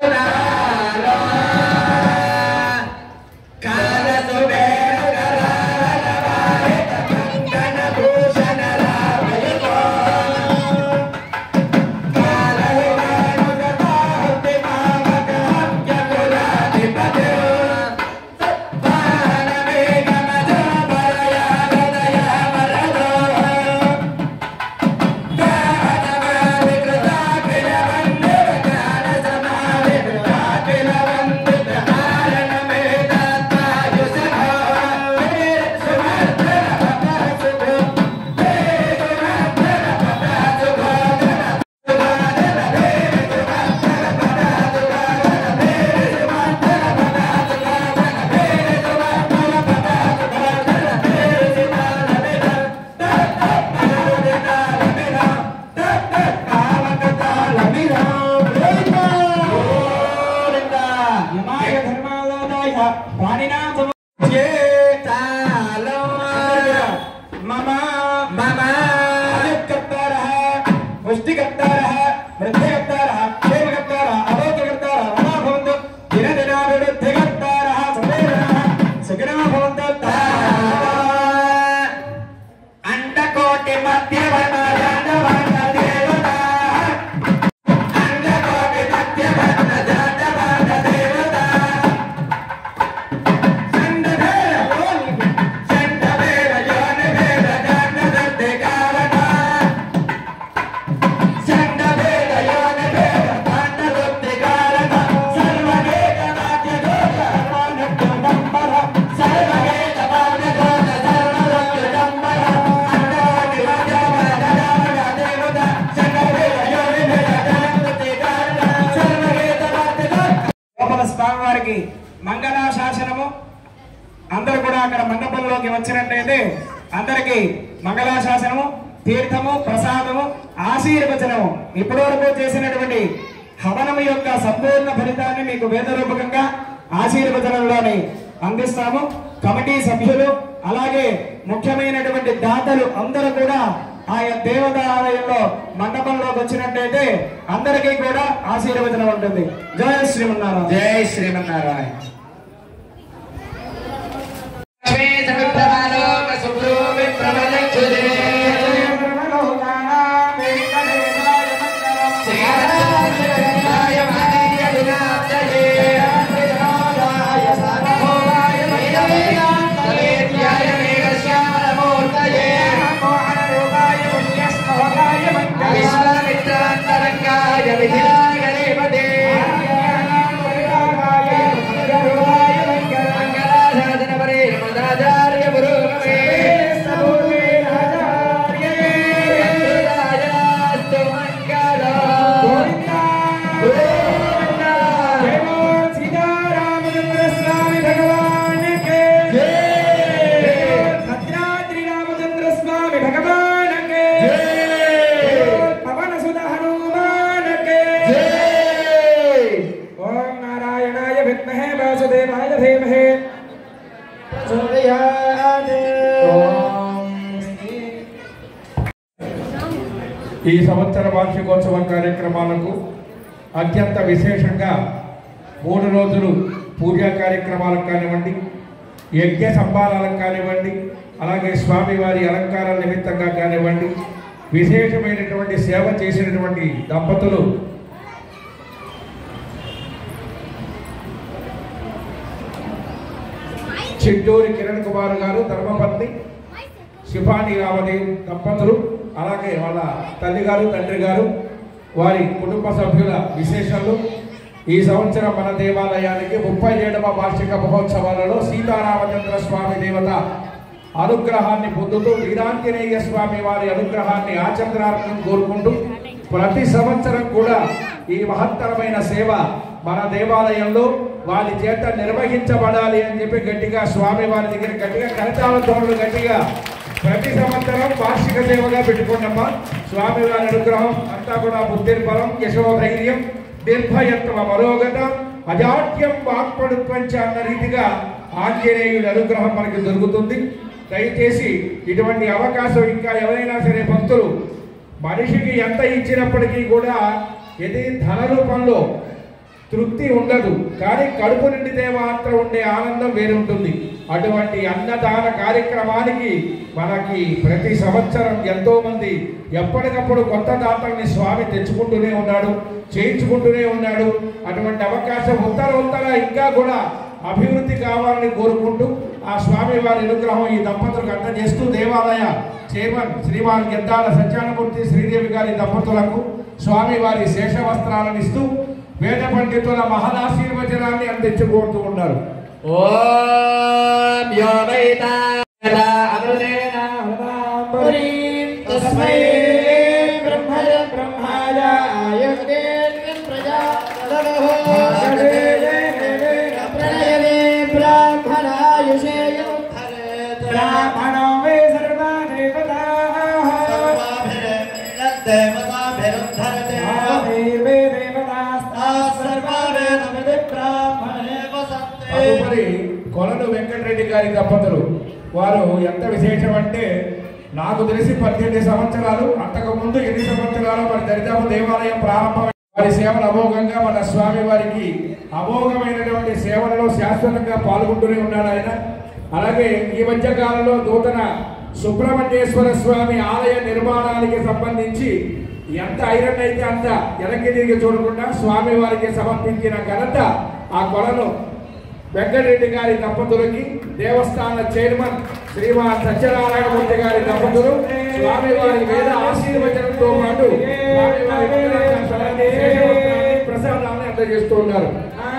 యమాయ ధర్మాదాయ ప్రాణినాం సమ- మమ మమ ఆయుర్కర్తారः పుష్టికర్తారः వృద్ధికర్తారः క్షేమకర్తారः ఆరోగ్యకర్తారः రమా భవంతు దినదినాభివృద్ధికర్తారः సర్వేజనాः సుఖినో భవంతు అండకోటి మధ్యవన జాతవన దేవతా అండకోటి మధ్యవన జాతవన దేవతా లోపల స్వామివారికి మంగళాశాసనము అందరూ కూడా అక్కడ మండపంలోకి వచ్చినట్టయితే అందరికి మంగళాశాసనము తీర్థము ప్రసాదము ఆశీర్వచనము ఇప్పటి వరకు చేసినటువంటి హవనము యొక్క సంపూర్ణ ఫలితాన్ని మీకు వేదరూపకంగా ఆశీర్వచనంలోని అందిస్తాము కమిటీ సభ్యులు అలాగే ముఖ్యమైనటువంటి దాతలు అందరూ కూడా ఆయా దేవతాలయంలో మండపంలోకి వచ్చినట్టయితే అందరికీ కూడా ఆశీర్వచనం ఉంటుంది జయ శ్రీమన్నారాయణ జై శ్రీమన్నారాయణ సీతారామచంద్ర స్వామి భగవాన్ కే భద్రాద్రి రామచంద్ర స్వామి భగవాన్ కే పవన సుత హనుమాన్ కే ఓం నారాయణాయ విద్మహే వాసుదేవాయ ధీమహి ప్రచోదయాత్ ఈ సంవత్సర వార్షికోత్సవ కార్యక్రమాలకు అత్యంత విశేషంగా మూడు రోజులు పూజా కార్యక్రమాలకు కానివ్వండి యజ్ఞ సంబారాలకు కానివ్వండి అలాగే స్వామివారి అలంకారాల నిమిత్తంగా కానివ్వండి విశేషమైనటువంటి సేవ చేసినటువంటి దంపతులు చిట్టూరి కిరణ్ కుమార్ గారు ధర్మపత్ని శిఫాని రామదేవ్ దంపతులు అలాగే వాళ్ళ తల్లి గారు తండ్రి గారు వారి కుటుంబ సభ్యుల విశేషాలు ఈ సంవత్సరం మన దేవాలయానికి ముప్పై ఏడవ వార్షిక మహోత్సవాలలో సీతారామచంద్ర స్వామి దేవత అనుగ్రహాన్ని పొందుతూ వీరాంజనేయ స్వామి వారి అనుగ్రహాన్ని ఆచంద్రార్థం కోరుకుంటూ ప్రతి సంవత్సరం కూడా ఈ మహత్తరమైన సేవ మన దేవాలయంలో వారి చేత నిర్వహించబడాలి అని చెప్పి గట్టిగా స్వామి వారి దగ్గర గట్టిగా కరతాళ ధ్వనులు గట్టిగా ప్రతి సంవత్సరం వార్షిక సేవగా పెట్టుకున్నమ్మా స్వామి వారి అనుగ్రహం అంతా కూడా బుద్ధిర్బలం యశోధైర్యం నిర్భయత్వ మరోగత అజాట్యం వాక్పడుత్వంచ అన్న రీతిగా ఆంజనేయుడి అనుగ్రహం మనకి దొరుకుతుంది దయచేసి ఇటువంటి అవకాశం ఇంకా ఎవరైనా సరే భక్తులు మనిషికి ఎంత ఇచ్చినప్పటికీ కూడా ఇది ధన రూపంలో తృప్తి ఉండదు కానీ కడుపు నిండితే మాత్రం ఉండే ఆనందం వేరుంటుంది అటువంటి అన్నదాన కార్యక్రమానికి మనకి ప్రతి సంవత్సరం ఎంతో మంది ఎప్పటికప్పుడు కొత్త దాతల్ని స్వామి తెచ్చుకుంటూనే ఉన్నాడు చేయించుకుంటూనే ఉన్నాడు అటువంటి అవకాశం ఉత్తర ఉత్తర ఇంకా కూడా అభివృద్ధి కావాలని కోరుకుంటూ ఆ స్వామి వారి అనుగ్రహం ఈ దంపతులకు అందజేస్తూ దేవాలయ చైర్మన్ శ్రీమాన్ గెద్దాల సత్యానమూర్తి శ్రీదేవి గారి దంపతులకు స్వామి వారి శేష వస్త్రాలను ఇస్తూ వేద పండితుల మహదాశీర్వచనాన్ని అందించుకోతూ ఉన్నారు ఓం యో వైతా అమృతేన పురీం తస్మై బ్రహ్మయ బ్రహ్మాయ ఆయుర్వేద ప్రజా ప్రణయనే బ్రాహ్మణాయుషేయం బ్రాహ్మణో వే సర్వా దేవతాః ఆవిర్వే దేవతాస్తాః సర్వా వేదవిది తదుపరి కొలను వెంకటరెడ్డి గారి దంపతులు వారు ఎంత విశేషం అంటే నాకు తెలిసి పద్దెనిమిది సంవత్సరాలు అంతకు ముందు ఎన్ని సంవత్సరాలు మన దరిదాపు దేవాలయం ప్రారంభం వారి సేవలు అమోఘంగా మన స్వామి వారికి అమోఘమైనటువంటి సేవలలో శాశ్వతంగా పాల్గొంటూనే ఉన్నాడు ఆయన అలాగే ఈ మధ్య కాలంలో నూతన సుబ్రహ్మణ్యేశ్వర స్వామి ఆలయ నిర్మాణానికి సంబంధించి ఎంత ఐరన్ అయితే అంత వెనక్కి తిరిగి చూడకుండా స్వామి వారికి సమర్పించిన ఘనత ఆ కొలను వెంకటరెడ్డి గారి దంపతులకి దేవస్థాన చైర్మన్ శ్రీమాన్ సత్యనారాయణమూర్తి గారి దంపతులు స్వామి వారి వేద ఆశీర్వచనంతో పాటు స్వామి వారి మంగళాశాసనాన్ని, శేషవస్త్రాన్ని, ప్రసాదాన్ని అందజేస్తూ ఉన్నారు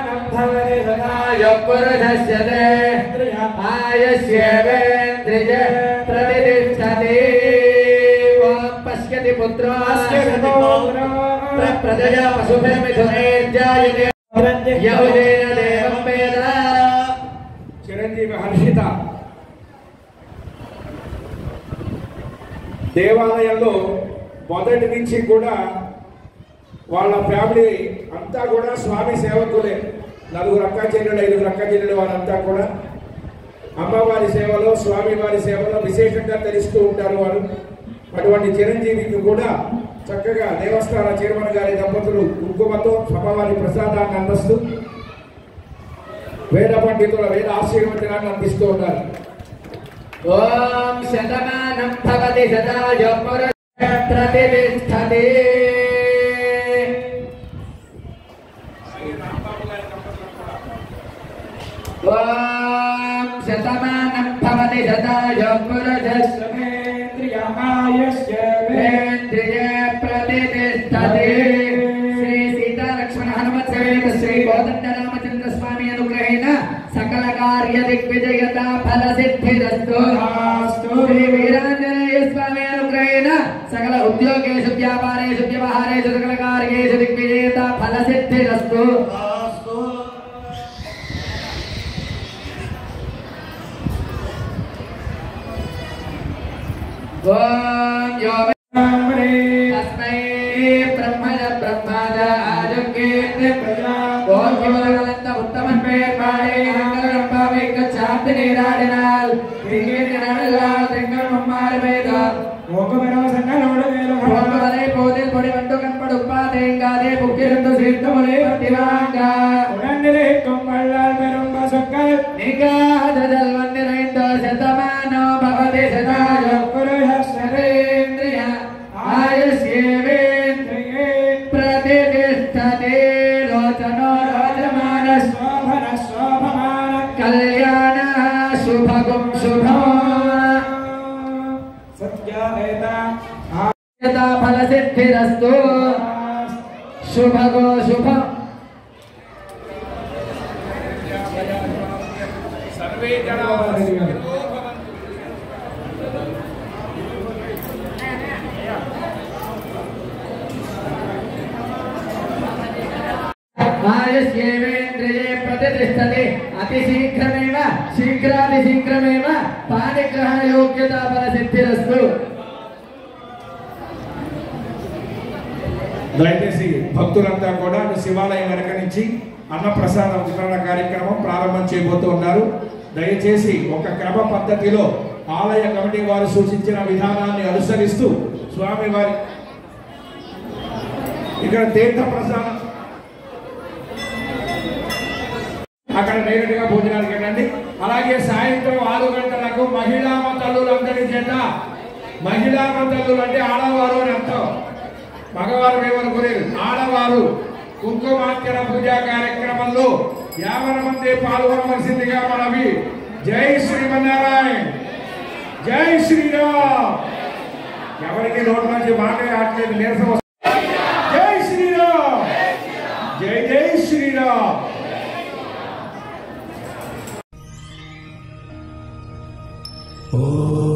పురుషస్యతే ఆయుష్యేవేంద్రియ ప్రతిష్టతి ఓం పశ్యతి పుత్రో ప్రజయా పశుభిర్మిథునైర్జాయతే యహుదేన దేవం వేద చిరంజీవి హర్షిత దేవాలయంలో మొదటి నుంచి కూడా వాళ్ళ ఫ్యామిలీ అంతా కూడా స్వామి సేవకులే నలుగురు అక్క చెల్లెలు ఐదుగురు అక్క చెల్లెలు వారంతా కూడా అమ్మవారి సేవలో స్వామి వారి సేవలో విశేషంగా తెలుస్తూ ఉంటారు వారు అటువంటి చిరంజీవికి కూడా చక్కగా దేవస్థాన చైర్మన్ గారి దంపతులు కుంకుమతో సభవారి ప్రసాదాన్ని అందిస్తూ వేద పండితుల వేద ఆశీర్వచనాన్ని అందిస్తూ ఉన్నారు ఓం శతమానం భవతి శతాయ పురుష ప్రతిష్టతి ఓం శతమానం భవతి శతాయ పురుష వేంద్రియ ప్రతిష్టతి శ్రీ సీతా లక్ష్మణ హనుమత్ సమేత శ్రీ కోదండ రామచంద్ర స్వామి అనుగ్రహేణ సకల కార్య దిగ్విజయత ఫల సిద్ధిరస్తు శ్రీ వీరాంజనేయ స్వామి అనుగ్రహేణ సకల ఉద్యోగేషు వ్యాపారేషు వ్యవహారేషు సకల కార్యేషు దిగ్విజయత ఫల సిద్ధిరస్తు ఓం యో తస్మై బ్రహ్మణ బ్రహ్మాద ఆరోగ్యేంద్ర ప్రజా ఓం యోగలంత ఉత్తమన్ పేర్పాడే రంగరంపావే కచ్చాంతి నీరాడినాల్ తింగేటి నడలాల్ తింగల్ మమ్మారి వేద ఓంగవలై పోదిల్ పొడి వంటు కన్పడు ఉపాదేంగాదే బుక్కిరందు సీర్తములే పతివాంగా నిగాదల్ వందిరైందో శతమానో భవతి శతాయ పురుషేంద్రియ ఆయుష్యేవేంద్రియ ప్రతిష్టతే లోచనో రోచమానస్ కళ్యాణ శుభగం శుభం యథా ఫల సిద్ధిరస్తు శుభగో శుభం సర్వే జనా ఆయుష్యేవేంద్రియే ప్రతిష్టతే అతి శీఘ్రమేవ శీఘ్రాతి శీఘ్రమేవ పాణిగ్రహణ యోగ్యతా ఫల సిద్ధిరస్తు దయచేసి భక్తులంతా కూడా శివాలయం వెనక నుంచి అన్నప్రసాదం వితరణ కార్యక్రమం ప్రారంభం చేయబోతూ ఉన్నారు దయచేసి ఒక క్రమ పద్ధతిలో ఆలయ కమిటీ వారు సూచించిన విధానాన్ని అనుసరిస్తూ స్వామి వారి ఇక్కడ తీర్థ ప్రసాదం అక్కడ డైరెక్ట్ గా భోజనానికి వెళ్ళండి అలాగే సాయంత్రం ఆరు గంటలకు మహిళా తల్లులందరి చేత మహిళా తల్లులు అంటే ఆడవారు అని అర్థం మగవారు ఏమనుకోలేదు ఆడవారు కుంకుమార్చన పూజా కార్యక్రమంలో యాభై మంది పాల్గొనవలసిందిగా మనవి జై శ్రీమన్నారాయణ జై శ్రీరామ్ ఎవరికి నోటి నుంచి మాటే ఆడలేదు నీరసం వస్తుంది. జై శ్రీరామ్ జై జై శ్రీరామ్ ఓ